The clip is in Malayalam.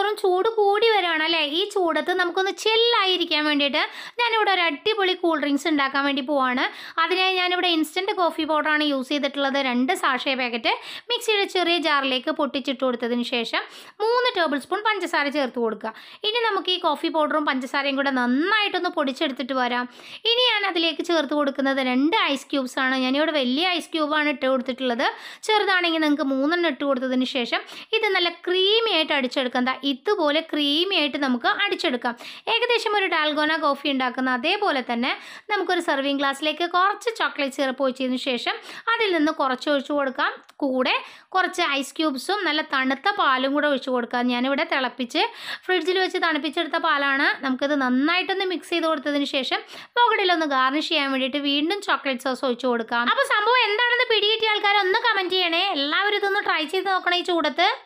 തോറും ചൂട് കൂടി വരികയാണ് അല്ലേ ഈ ചൂടത്ത് നമുക്കൊന്ന് ചില്ലായിരിക്കാൻ വേണ്ടിയിട്ട് ഞാനിവിടെ ഒരു അടിപൊളി കൂൾ ഡ്രിങ്ക്സ് ഉണ്ടാക്കാൻ വേണ്ടി പോവാണ് അതിനായി ഞാനിവിടെ ഇൻസ്റ്റൻറ്റ് കോഫി പൗഡറാണ് യൂസ് ചെയ്തിട്ടുള്ളത് രണ്ട് സാഷേ പാക്കറ്റ് മിക്സിയുടെ ചെറിയ ജാറിലേക്ക് പൊട്ടിച്ചിട്ട് കൊടുത്തതിന് ശേഷം മൂന്ന് ടേബിൾ സ്പൂൺ പഞ്ചസാര ചേർത്ത് കൊടുക്കുക ഇനി നമുക്ക് ഈ കോഫി പൗഡറും പഞ്ചസാരയും കൂടെ നന്നായിട്ടൊന്ന് പൊടിച്ചെടുത്തിട്ട് വരാം ഇനി ഞാൻ അതിലേക്ക് ചേർത്ത് കൊടുക്കുന്നത് രണ്ട് ഐസ് ക്യൂബ്സ് ആണ് ഞാനിവിടെ വലിയ ഐസ് ക്യൂബാണ് ഇട്ട് കൊടുത്തിട്ടുള്ളത് ചെറുതാണെങ്കിൽ നിങ്ങൾക്ക് മൂന്നെണ്ണം ഇട്ട് കൊടുത്തതിന് ശേഷം ഇത് നല്ല ക്രീമി ആയിട്ട് അടിച്ചെടുക്കാം ദാ ഇതുപോലെ ക്രീമി ആയിട്ട് നമുക്ക് അടിച്ചെടുക്കാം ഏകദേശം ഒരു ഡാൽഗോന കോഫി ഉണ്ടാക്കുന്ന അതേപോലെ തന്നെ നമുക്കൊരു സെർവിങ് ഗ്ലാസ്സിലേക്ക് കുറച്ച് ചോക്ലേറ്റ് സിറപ്പ് ഒഴിച്ചതിന് ശേഷം അതിൽ നിന്ന് കുറച്ച് ഒഴിച്ചു കൊടുക്കാം കൂടെ കുറച്ച് ഐസ് ക്യൂബ്സും നല്ല തണുത്ത പാലും കൂടെ ഒഴിച്ചു കൊടുക്കാം ഞാനിവിടെ തിളപ്പിച്ച് ഫ്രിഡ്ജിൽ വെച്ച് തണുപ്പിച്ചെടുത്ത പാലാണ് നമുക്കിത് നന്നായിട്ടൊന്ന് മിക്സ് ചെയ്ത് കൊടുത്തതിന് ശേഷം മുകളിലൊന്ന് ഗാർണിഷ് ചെയ്യാൻ വേണ്ടിയിട്ട് വീണ്ടും ചോക്ലേറ്റ് സോസ് ഒഴിച്ചു കൊടുക്കാം അപ്പോൾ സംഭവം എന്താണെന്ന് പിടികിട്ടിയ ആൾക്കാർ ഒന്ന് കമൻറ്റ് ചെയ്യണേ എല്ലാവരും ഇതൊന്ന് ട്രൈ ചെയ്ത് നോക്കണം ഈ ചൂടത്ത്